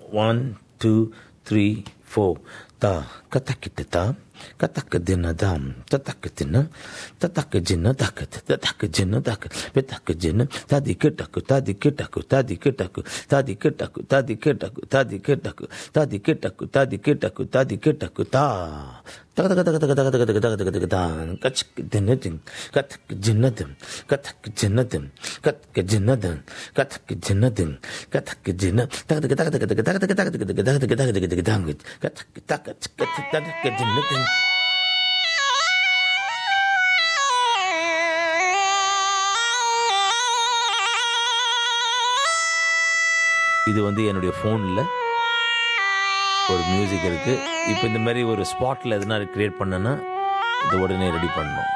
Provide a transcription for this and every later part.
One two three four தா கத்தக்கிட்டு தா கத்தக்கு தின தாம் தத்தக்கு தின தத்தக்கு ஜின்ன தக்கு தத்தக்கு ஜின்ன தக்கு பெத்தக்கு ஜின்ன தாதி கிட்டக்கு தாதி கிட்டக்கு தாதி கிட்டக்கு தாதி கிட்டக்கு தாதி கிட்டக்கு தாதி கிட்டக்கு தாதி கிட்டக்கு தாதி கிட்டக்கு தாதி கிட்டக்கு தா தக தக தக தக தக தக தக தக தக தா கச்சக்கு தின்னதின் கத்தக்கு ஜின்னதின் கத்தக்கு ஜின்னதின் கத்தக்கு ஜின்னதின் கத்தக்கு ஜின்னதின் கத்தக்கு ஜின்ன தக தக தக தக தக தக தக தக தக தக தக தக தக தக தாங்க கத்தக்கு தக தக தக ஜின்னதின் இது வந்து என்னுடைய ஃபோனில் ஒரு மியூசிக் இருக்கு இப்போ இந்த மாதிரி ஒரு ஸ்பாட்டில் எதுனா கிரியேட் பண்ணேன்னா இது உடனே ரெடி பண்ணணும்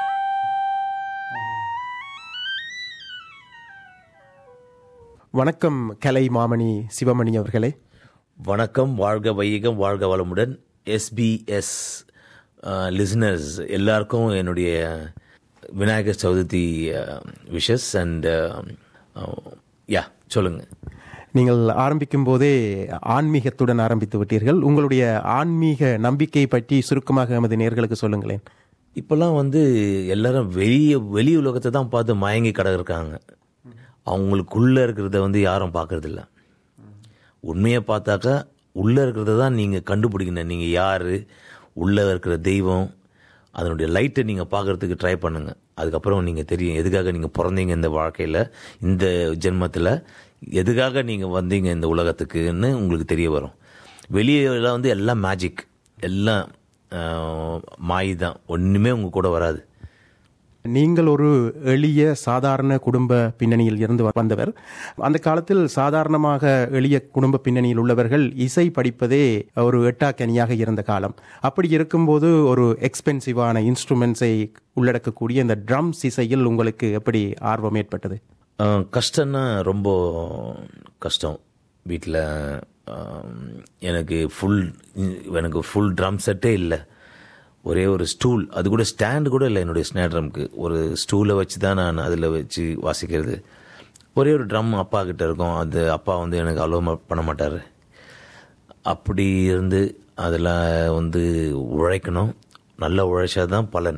வணக்கம் கலை மாமணி சிவமணி அவர்களே வணக்கம் வாழ்க வையகம் வாழ்க வளமுடன் எஸ்பிஎஸ் லிசனர்ஸ் எல்லாருக்கும் என்னுடைய விநாயகர் சதுர்த்தி விஷஸ் அண்ட் யா சொல்லுங்க நீங்கள் ஆரம்பிக்கும் போதே ஆன்மீகத்துடன் ஆரம்பித்து விட்டீர்கள் உங்களுடைய ஆன்மீக நம்பிக்கை பற்றி சுருக்கமாக எமது நேர்களுக்கு சொல்லுங்களேன் இப்போல்லாம் வந்து எல்லாரும் வெளிய வெளி உலகத்தை தான் பார்த்து மயங்கி கிடக்குறாங்க அவங்களுக்குள்ள இருக்கிறத வந்து யாரும் பார்க்கறதில்ல உண்மையை பார்த்தாக்கா உள்ளே இருக்கிறத தான் நீங்கள் கண்டுபிடிக்கணும் நீங்கள் யார் உள்ளே இருக்கிற தெய்வம் அதனுடைய லைட்டை நீங்கள் பார்க்கறதுக்கு ட்ரை பண்ணுங்கள் அதுக்கப்புறம் நீங்கள் தெரியும் எதுக்காக நீங்கள் பிறந்தீங்க இந்த வாழ்க்கையில் இந்த ஜென்மத்தில் எதுக்காக நீங்கள் வந்தீங்க இந்த உலகத்துக்குன்னு உங்களுக்கு தெரிய வரும் வெளியெல்லாம் வந்து எல்லாம் மேஜிக் எல்லாம் மாய் தான் ஒன்றுமே உங்கள் கூட வராது நீங்கள் ஒரு எளிய சாதாரண குடும்ப பின்னணியில் இருந்து வந்தவர் அந்த காலத்தில் சாதாரணமாக எளிய குடும்ப பின்னணியில் உள்ளவர்கள் இசை படிப்பதே ஒரு எட்டாக்கனியாக இருந்த காலம் அப்படி இருக்கும்போது ஒரு எக்ஸ்பென்சிவான இன்ஸ்ட்ருமெண்ட்ஸை உள்ளடக்கக்கூடிய இந்த ட்ரம்ஸ் இசையில் உங்களுக்கு எப்படி ஆர்வம் ஏற்பட்டது கஷ்டம்னா ரொம்ப கஷ்டம் வீட்டில் எனக்கு ஃபுல் எனக்கு ஃபுல் ட்ரம் செட்டே இல்லை ஒரே ஒரு ஸ்டூல் அது கூட ஸ்டாண்டு கூட இல்லை என்னுடைய ஸ்னேர் ட்ரம்க்கு ஒரு ஸ்டூலை வச்சு தான் நான் அதில் வச்சு வாசிக்கிறது ஒரே ஒரு ட்ரம் அப்பா கிட்ட இருக்கும் அது அப்பா வந்து எனக்கு அவ்வளோ பண்ண மாட்டார் அப்படி இருந்து அதில் வந்து உழைக்கணும் நல்லா உழைச்சா தான் பலன்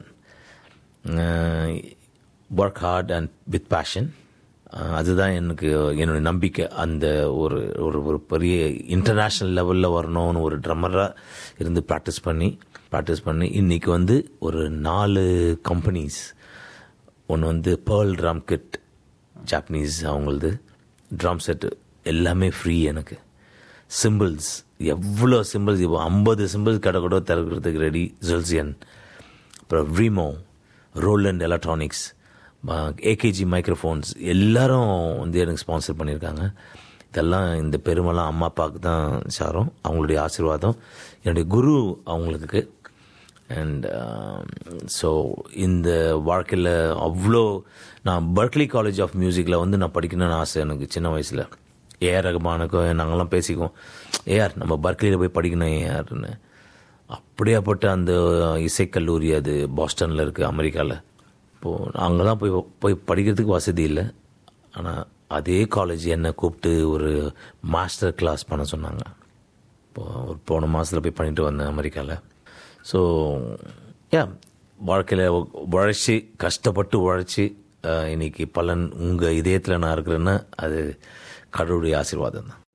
work hard and with passion அதுதான் எனக்கு என்னுடைய நம்பிக்கை அந்த ஒரு ஒரு ஒரு பெரிய இன்டர்நேஷ்னல் லெவலில் வரணும்னு ஒரு ட்ரம்மராக இருந்து ப்ராக்டிஸ் பண்ணி ப்ராக்டிஸ் பண்ணி இன்றைக்கி வந்து ஒரு நாலு கம்பெனிஸ் ஒன்று வந்து பேர்ல் ட்ரம் கிட் ஜாப்பனீஸ் அவங்களது ட்ரம் செட்டு எல்லாமே ஃப்ரீ எனக்கு சிம்பிள்ஸ் எவ்வளோ சிம்பிள்ஸ் இப்போ ஐம்பது சிம்பிள்ஸ் கடை கூட திறக்கிறதுக்கு ரெடி ஜெல்சியன் அப்புறம் Remo Roland electronics AKG microphones எல்லாரும் வந்து எனக்கு ஸ்பான்சர் பண்ணியிருக்காங்க இதெல்லாம் இந்த பெருமைலாம் அம்மா அப்பாவுக்கு தான் சாரும் அவங்களுடைய ஆசீர்வாதம் என்னுடைய குரு அவங்களுக்கு அண்ட் ஸோ இந்த வாழ்க்கையில் அவ்வளோ நான் பர்க்லி காலேஜ் ஆஃப் மியூசிக்கில் வந்து நான் படிக்கணும்னு ஆசை எனக்கு சின்ன வயசில் ஏஆர் ரகுமானுக்கும் நாங்கள்லாம் பேசிக்குவோம் ஏஆர் நம்ம பர்க்லியில் போய் படிக்கணும் ஏஆர்னு அப்படியாப்பட்ட அந்த இசைக்கல்லூரி அது பாஸ்டனில் இருக்குது அமெரிக்காவில் இப்போது அங்கெல்லாம் போய் போய் படிக்கிறதுக்கு வசதி இல்லை ஆனால் அதே காலேஜ் என்னை கூப்பிட்டு ஒரு மாஸ்டர் கிளாஸ் பண்ண சொன்னாங்க இப்போது ஒரு போன மாதத்தில் போய் பண்ணிட்டு வந்தேன் அமெரிக்காவில் ஸோ யா வாழ்க்கையில் உழைச்சி கஷ்டப்பட்டு உழைச்சி இன்னைக்கு பலன் உங்கள் இதயத்தில் நான் இருக்கிறேன்னா அது கடவுளுடைய ஆசீர்வாதம் தான்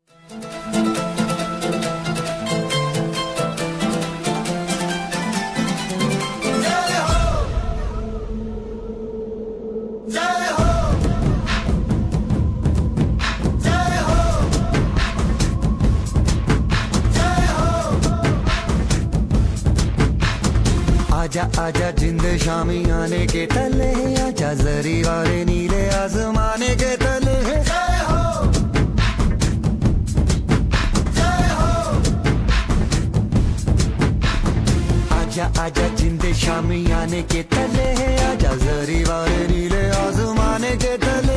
आजा आजा जिंद शामी आने के तले आजा जरी वाले नीले आसमाने के तले आजा आजा जिंद शामी आने के तले आजा जरी वाले नीले आसमाने के तले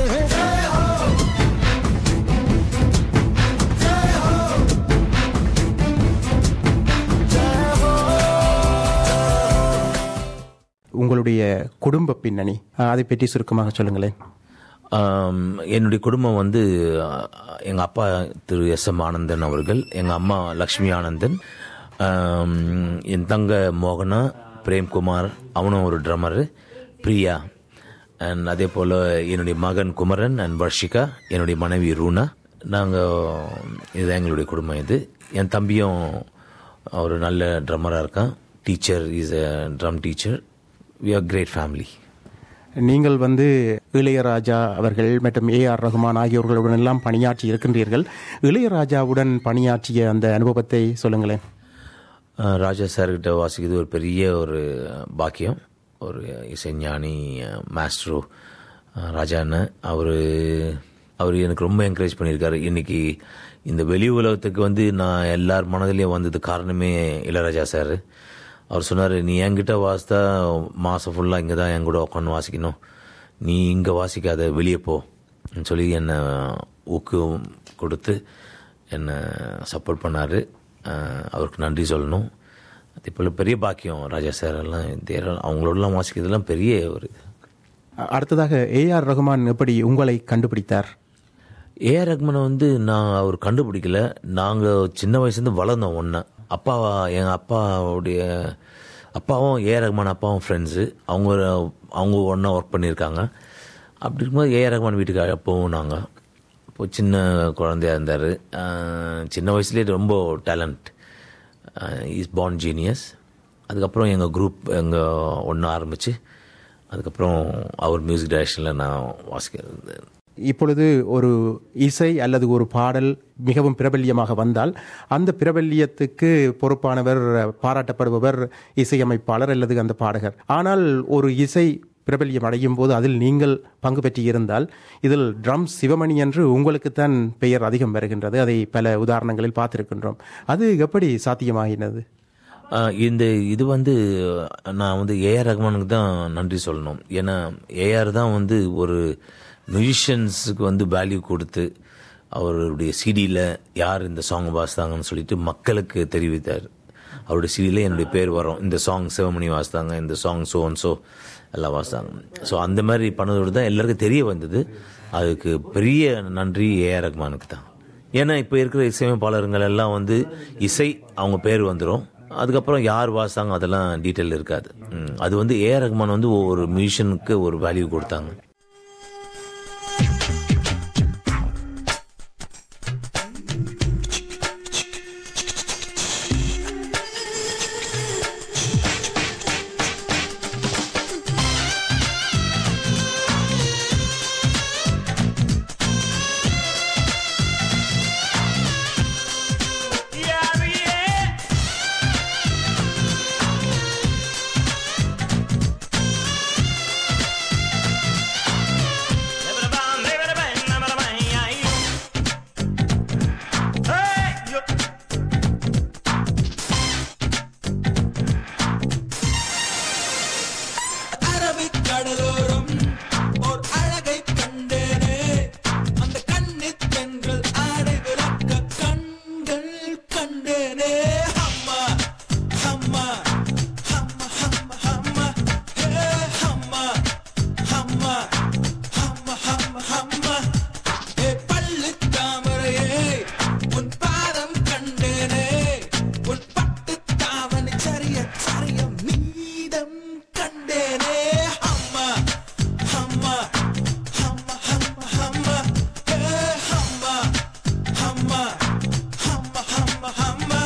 உங்களுடைய குடும்ப பின்னணி அதை பற்றி சுருக்கமாக சொல்லுங்களேன் ஆம், என்னுடைய குடும்பம் வந்து எங்கள் அப்பா திரு எஸ் எம் ஆனந்தன் அவர்கள் எங்கள் அம்மா லக்ஷ்மி ஆனந்தன் ஆம், என் தங்க மோகனா பிரேம்குமார் அவனும் ஒரு ட்ரம்மரு பிரியா அண்ட் அதே போல் என்னுடைய மகன் குமரன் அண்ட் வர்ஷிகா என்னுடைய மனைவி ரூனா நாங்கள் இதுதான் எங்களுடைய குடும்பம் இது என் தம்பியும் ஒரு நல்ல ட்ரம்மராக இருக்கான் teacher is a drum teacher we are great family நீங்கள் வந்து இளையராஜா அவர்கள் மற்றும் ஏ ஆர் ரகுமான் ஆகியோர்களுடன் எல்லாம் பணியாற்றி இருக்கின்றீர்கள் இளையராஜாவுடன் பணியாற்றிய அந்த அனுபவத்தை சொல்லுங்களேன் அஹ் ராஜா சார்கிட்ட வாசிக்கிறது ஒரு பெரிய ஒரு பாக்கியம் ஒரு இசைஞானி அஹ், மாஸ்ட்ரோ அஹ், ராஜா அண்ணன் அவர் அவர் எனக்கு ரொம்ப என்கரேஜ் பண்ணியிருக்காரு இன்னைக்கு இந்த வெளி உலகத்துக்கு வந்து நான் எல்லார் மனதிலையும் வந்தது காரணமே இளையராஜா சார் அவர் சொன்னார் நீ என்கிட்ட வாசித்தா மாதம் ஃபுல்லாக இங்கே தான் என் கூட உட்காந்து வாசிக்கணும் நீ இங்கே வாசிக்காத வெளியே போ ன்னு சொல்லி என்னை ஊக்கம் கொடுத்து என்னை சப்போர்ட் பண்ணார் அவருக்கு நன்றி சொல்லணும் அதே போல் பெரிய பாக்கியம் ராஜா சார் எல்லாம் தேர- அவங்களோடலாம் வாசிக்கிறதுலாம் பெரிய ஒரு இது அ- அடுத்ததாக ஏ ஆர் ரகுமான் எப்படி உங்களை கண்டுபிடித்தார் ஏஆர் ரஹ்மானை வந்து நான் அவர் கண்டுபிடிக்கல நாங்கள் சின்ன வயசுலேருந்து வளர்ந்தோம் ஒன்று அப்பா எங்கள் அப்பாவுடைய அப்பாவும் ஏஆர் ரஹ்மான் அப்பாவும் ஃப்ரெண்ட்ஸு அவங்க அவங்க ஒன்றா ஒர்க் பண்ணியிருக்காங்க அப்படி இருக்கும்போது ஏஆர் ரஹ்மான் வீட்டுக்கு அப்போவும் நாங்கள் இப்போ சின்ன குழந்தையா இருந்தார் சின்ன வயசுலேயே ரொம்ப டேலண்ட் இஸ் born ஜீனியஸ் அதுக்கப்புறம் எங்கள் குரூப் எங்கள் ஒன்று ஆரம்பித்து அதுக்கப்புறம் அவர் மியூசிக் டைரக்ஷனில் நான் வாசிக்கிறது இப்பொழுது ஒரு இசை அல்லது ஒரு பாடல் மிகவும் பிரபல்யமாக வந்தால் அந்த பிரபல்யத்துக்கு பொறுப்பானவர் பாராட்டப்படுபவர் இசையமைப்பாளர் அல்லது அந்த பாடகர் ஆனால் ஒரு இசை பிரபல்யம் அடையும் போது அதில் நீங்கள் பங்கு பெற்று இருந்தால் இதில் ட்ரம் சிவமணி என்று உங்களுக்குத்தான் பெயர் அதிகம் வருகின்றது அதை பல உதாரணங்களில் பார்த்திருக்கின்றோம் அது எப்படி சாத்தியமாகினது ஆஹ் இந்த இது வந்து நான் வந்து ஏஆர் ரஹ்மானுக்கு தான் நன்றி சொல்லணும் ஏன்னா ஏஆர் தான் வந்து ஒரு மியூசிஷியன்ஸுக்கு வந்து வேல்யூ கொடுத்து அவருடைய சிடியில் யார் இந்த சாங் வாசித்தாங்கன்னு சொல்லிட்டு மக்களுக்கு தெரிவித்தார் அவருடைய சிடியில் என்னுடைய பேர் வரும் இந்த சாங் சிவமணி வாசித்தாங்க இந்த சாங் சோ அண்ட் சோ எல்லாம் வாசித்தாங்க ஸோ அந்த மாதிரி பண்ணதோடு தான் எல்லாருக்கும் தெரிய வந்தது அதுக்கு பெரிய நன்றி ஏஆர் ரஹ்மானுக்கு தான் ஏன்னா இப்போ இருக்கிற இசையமைப்பாளருங்கள் எல்லாம் வந்து இசை அவங்க பேர் வந்துடும் அதுக்கப்புறம் யார் வாசாங்க அதெல்லாம் டீட்டெயில் இருக்காது ம், அது வந்து ஏஆர் ரஹ்மான் வந்து ஒவ்வொரு மியூசிஷனுக்கு ஒரு வேல்யூ கொடுத்தாங்க அரபிக் கடலோரம் ஓர் அழகை கண்டேனே அந்த கண்ணித் பெண்கள் ஆடை விளக்க கண்கள் கண்டேனே ஹம்மா ஹம்மா ஹம்மா ஹம்மா ஹம்மா ஹே ஹம்மா ஹம்மா ஹம்மா ஹம்மா ஹம்மா ஏ பள்ளித் தாமரையே உன் பாதம் கண்டேனே உன் பட்டுத் தாவணி சரிய சரிய மீதம் கண்டேனே ஹம்மா ஹம்மா ஹம்மா ஹம்மா ஹம்மா ஹே ஹம்மா ஹம்மா ஹம்மா ஹம்மா ஹம்மா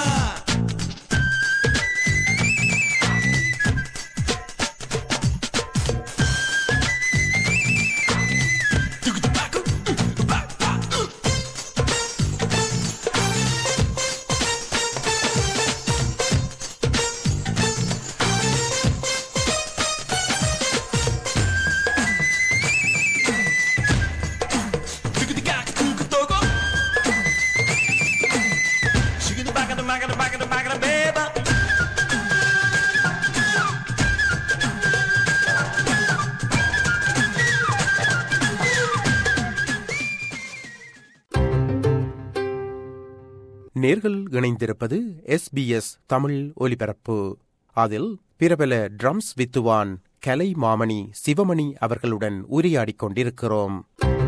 நேர்கள் இணைந்திருப்பது எஸ்பிஎஸ் தமிழ் ஒலிபரப்பு அதில் பிரபல ட்ரம்ஸ் வித்துவான் கலை மாமணி சிவமணி அவர்களுடன் உரையாடிக் கொண்டிருக்கிறோம்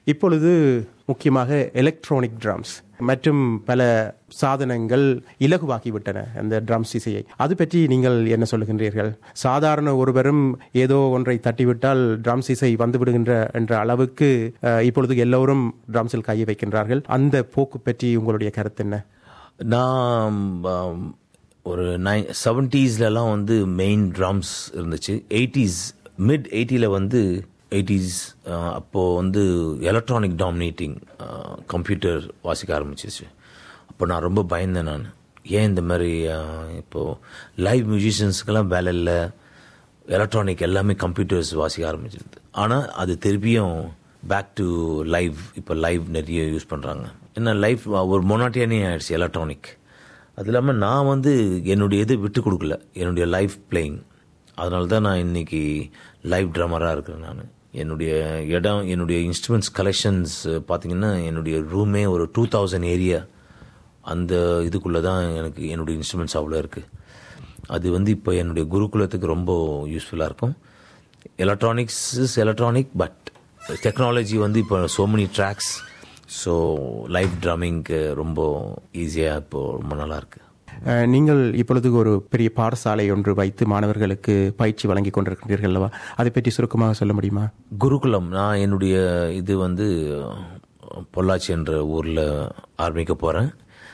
இப்பொழுது முக்கியமாக எலக்ட்ரானிக் ட்ரம்ஸ் மற்றும் பல சாதனங்கள் இலகுவாக்கிவிட்டன அந்த ட்ரம்ஸ் இசையை அது பற்றி நீங்கள் என்ன சொல்லுகின்றீர்கள் சாதாரண ஒருவரும் ஏதோ ஒன்றை தட்டிவிட்டால் ட்ரம்ஸ் இசை வந்துவிடுகின்ற என்ற அளவுக்கு அஹ், இப்பொழுது எல்லோரும் ட்ரம்ஸில் கையை வைக்கின்றார்கள் அந்த போக்கு பற்றி உங்களுடைய கருத்து என்ன நான் ஆம், ஒரு நைன் செவன்ட்டீஸ்லலாம் வந்து மெயின் ட்ரம்ஸ் இருந்துச்சு எயிட்டிஸ் மிட் எயிட்டியில் வந்து எயிட்டிஸ் அப்போது வந்து எலக்ட்ரானிக் டாமினேட்டிங் கம்ப்யூட்டர் வாசிக்க ஆரம்பிச்சிச்சு அப்போ நான் ரொம்ப பயந்தேன் நான் ஏன் இந்த மாதிரி ஆஹ், இப்போ லைவ் மியூசிஷியன்ஸுக்கெல்லாம் வேலை இல்லை எலக்ட்ரானிக் எல்லாமே கம்ப்யூட்டர்ஸ் வாசிக்க ஆரம்பிச்சிருது ஆனால் அது திருப்பியும் பேக் டு லைவ் இப்போ லைவ் நிறைய யூஸ் பண்ணுறாங்க என்ன லைஃப் ஒரு மொனாட்டியானே ஆயிடுச்சு எலக்ட்ரானிக் அது இல்லாமல் நான் வந்து என்னுடைய இது விட்டு கொடுக்கல என்னுடைய லைஃப் பிளேயிங் அதனால தான் நான் இன்னைக்கு லைவ் ட்ரமராக இருக்கிறேன் நான் என்னுடைய இடம் என்னுடைய இன்ஸ்ட்ருமெண்ட்ஸ் கலெக்ஷன்ஸ் பார்த்தீங்கன்னா என்னுடைய ரூமே ஒரு டூ தௌசண்ட் ஏரியா அந்த இதுக்குள்ளே தான் எனக்கு என்னுடைய இன்ஸ்ட்ருமெண்ட்ஸ் அவ்வளோ இருக்குது அது வந்து இப்போ என்னுடைய குருகுலத்துக்கு ரொம்ப யூஸ்ஃபுல்லாக இருக்கும் electronics is electronic but technology வந்து இப்போ so many tracks so live ட்ரம்மிங்க்கு ரொம்ப ஈஸியாக இப்போ ரொம்ப நல்லா இருக்கு அஹ், நீங்கள் இப்பொழுது ஒரு பெரிய பாடசாலை ஒன்று வைத்து மாணவர்களுக்கு பயிற்சி வழங்கி கொண்டிருக்கின்றீர்கள் அல்லவா அதை பற்றி சுருக்கமாக சொல்ல முடியுமா குருகுலம் நான் என்னுடைய இது வந்து பொள்ளாச்சி என்ற ஊரில் ஆரம்பிக்க போகிறேன்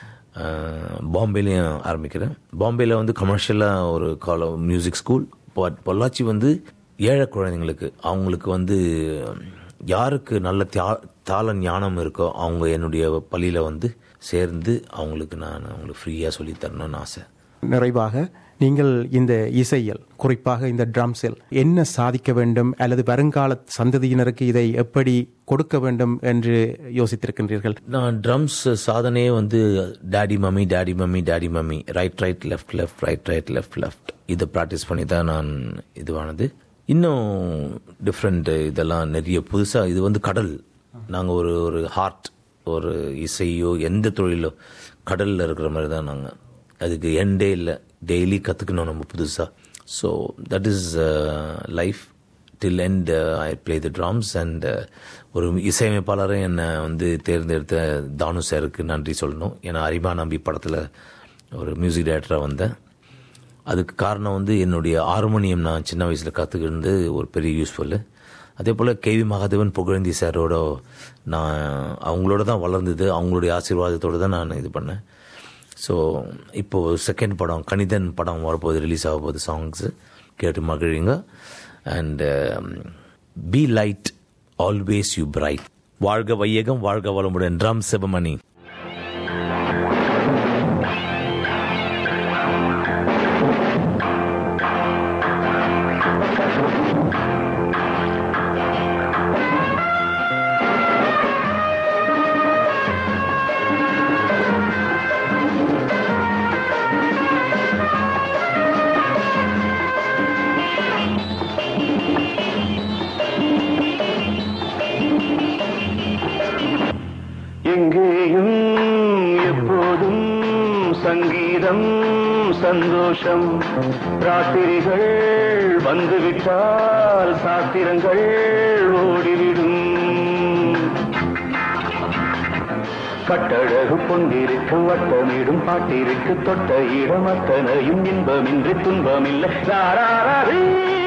பாம்பேலையும் ஆரம்பிக்கிறேன் பாம்பேயில் வந்து கமர்ஷியலாக ஒரு கால மியூசிக் ஸ்கூல் பொள்ளாச்சி வந்து ஏழை குழந்தைங்களுக்கு அவங்களுக்கு வந்து யாருக்கு நல்ல தியா தாள ஞானம் இருக்கோ அவங்க என்னுடைய பள்ளியில் வந்து சேர்ந்து அவங்களுக்கு நான் அவங்களுக்கு ஃப்ரீயாக சொல்லித் தரணும்னு ஆசை நிறைவாக நீங்கள் இந்த இசையில் குறிப்பாக இந்த ட்ரம்ஸில் என்ன சாதிக்க வேண்டும் அல்லது வருங்கால சந்ததியினருக்கு இதை எப்படி கொடுக்க வேண்டும் என்று யோசித்திருக்கின்றீர்கள் நான் ட்ரம்ஸ் சாதனையே வந்து daddy mommy daddy mommy daddy mommy right right left left right right left left இதை ப்ராக்டிஸ் பண்ணி தான் நான் இதுவானது இன்னும் டிஃப்ரெண்ட் இதெல்லாம் நிறைய புதுசாக இது வந்து கடல் நாங்கள் ஒரு ஒரு ஹார்ட் ஒரு இசையோ எந்த தொழிலோ கடலில் இருக்கிற மாதிரி தான் நாங்கள் அதுக்கு எண்டே இல்லை டெய்லி கற்றுக்கணும் நம்ம புதுசாக so that is life till end I play the drums and ஒரு இசையமைப்பாளரை என்னை வந்து தேர்ந்தெடுத்த தானு சாருக்கு நன்றி சொல்லணும் ஏன்னா அரிமா நம்பி படத்தில் ஒரு மியூசிக் டைரக்டராக வந்தேன் அதுக்கு காரணம் வந்து என்னுடைய ஹார்மோனியம் நான் சின்ன வயசில் கற்றுக்கிருந்து ஒரு பெரிய யூஸ்ஃபுல்லு அதே போல் கேவி மகாதேவன் புகழந்தி சாரோட நான் அவங்களோட தான் வளர்ந்தது அவங்களுடைய ஆசீர்வாதத்தோடு தான் நான் இது பண்ணேன் ஸோ இப்போது செகண்ட் படம் கணிதன் படம் வரப்போகுது ரிலீஸ் ஆக போகுது சாங்ஸு கேட்டு மகிழுங்க and be light always you bright வாழ்க வையகம் வாழ்க வளமுடன் ட்ரம் சிவமணி எங்கேயும் எப்போதும் சங்கீதம் சந்தோஷம் ராத்திரிகள் வந்துவிட்டால் சாத்திரங்கள் ஓடிவிடும் கட்டழகு பொன்னிருக்கு வட்டமிடும் பாட்டிற்கு தொட்ட இடம் அத்தனையும் இன்பமின்றி துன்பமில்லை ராராரீ.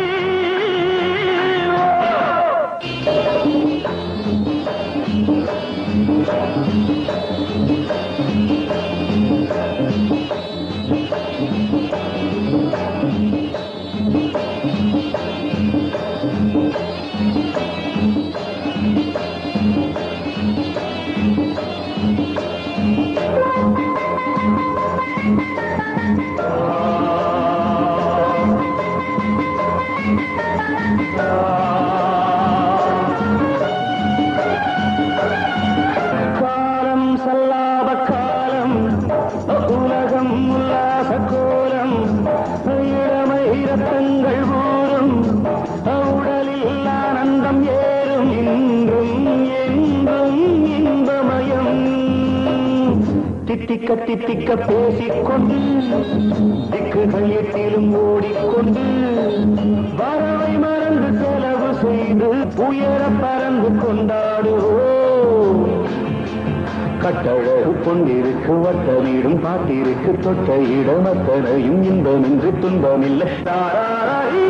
காலம் சல்லாப காலம் உலகம் உல்லாச கோலம் இளமை ரத்தங்கள் ஊறும் உடலில் ஆனந்தம் ஏறும் இன்றும் என்றும் இன்பமயம் தித்திக்க தித்திக்க பேசிக்கொண்டு திக்குகள் எட்டிலும் ஓடிக்கொண்டு வரவை மறந்து செலவு செய்து உயர பறந்து கொண்டாடுவோம் கட்டழகு பொன்னிருக்கு வட்ட வீடும் பாட்டிருக்கு தொட்ட இடம் அத்தனையும் இன்பமின்றி துன்பமில்லை தாராரீ.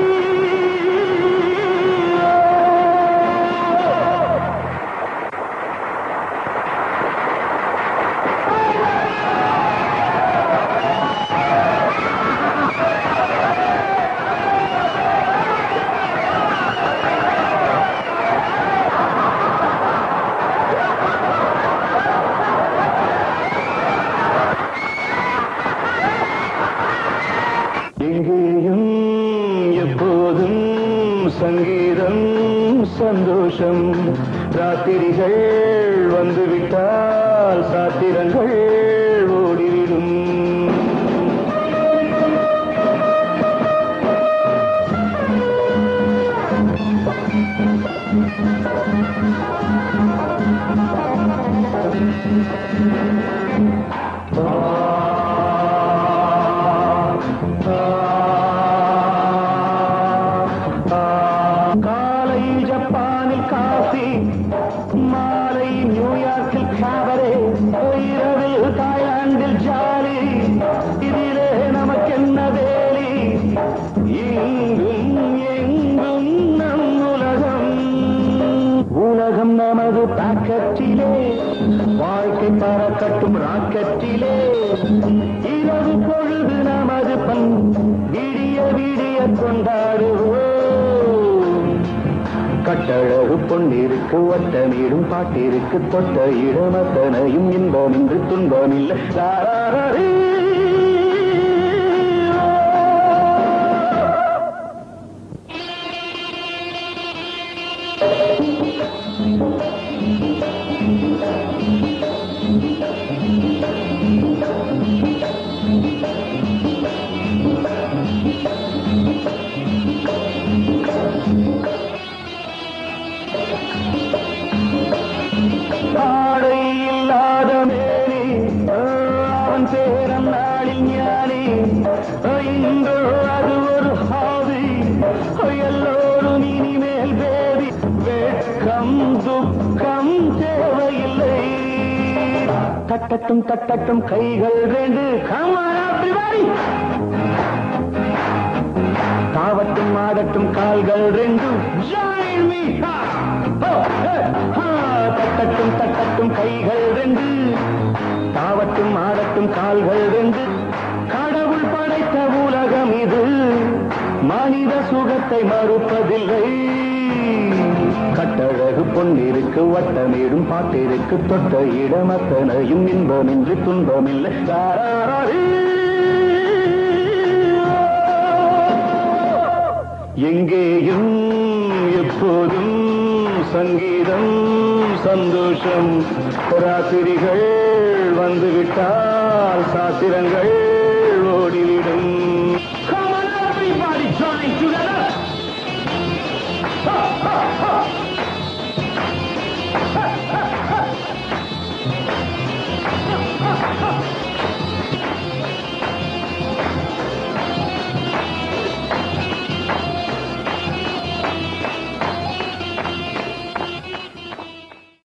எங்கேயும் எப்போதும் சங்கீதம் சந்தோஷம் ராத்திரிகள் வந்துவிட்டால் சாத்திரங்கள் ஓடிவிடும் காலை ஜப்பானில் காஃபி மாலை நியூயார்க்கில் காபரே இரவில் தாய்லாந்தில் ஜாலி இதிலே நமக்கென்ன வேலி இங்கும் எங்கும் நம் உலகம் உலகம் நமது பாக்கெட்டிலே வாழ்க்கை பறக்கட்டும் ராக்கெட்டிலே இரவு பொழுது நமது பண் விடிய விடிய கொண்டாடுவோம் கட்டழகு பொன்னிருக்கு வட்டமீடும் பாட்டிருக்கு தொட்ட இடமத்தனையும் இன்பமின்றி துன்பமில்லை தாராரீ. ஆடை இல்லாத மேனி அவன் பேரன் நாளில் ஞானி இன்று அது ஒரு ஹாவி எல்லோரும் இனிமேல் பேதி வெட்கம் துக்கம் தேவையில்லை தட்டட்டும் தட்டட்டும் கைகள் ரெண்டு கமாரா தாவட்டும் ஆடட்டும் கால்கள் ரெண்டும் join me. Ha! Ho! Hey! Ha! தட்டட்டும் தட்டட்டும் கைகள் ரெண்டு தாவட்டும் ஆடட்டும் கால்கள் ரெண்டு கடவுள் படைத்த உலகம் இது மனித சுகத்தை மறுப்பதில்லை கட்டழகு பொன்னிருக்கு வட்டமேடும் பாட்டிருக்கு தொட்ட இடமத்தனையும் இன்பமின்றி துன்பமில்லை தாராரீ. எங்கேயும் எப்போதும் சங்கீதம் சந்தோஷம் ராத்திரிகள் வந்துவிட்டால் சாத்திரங்கள் ஓடிவிடும் கா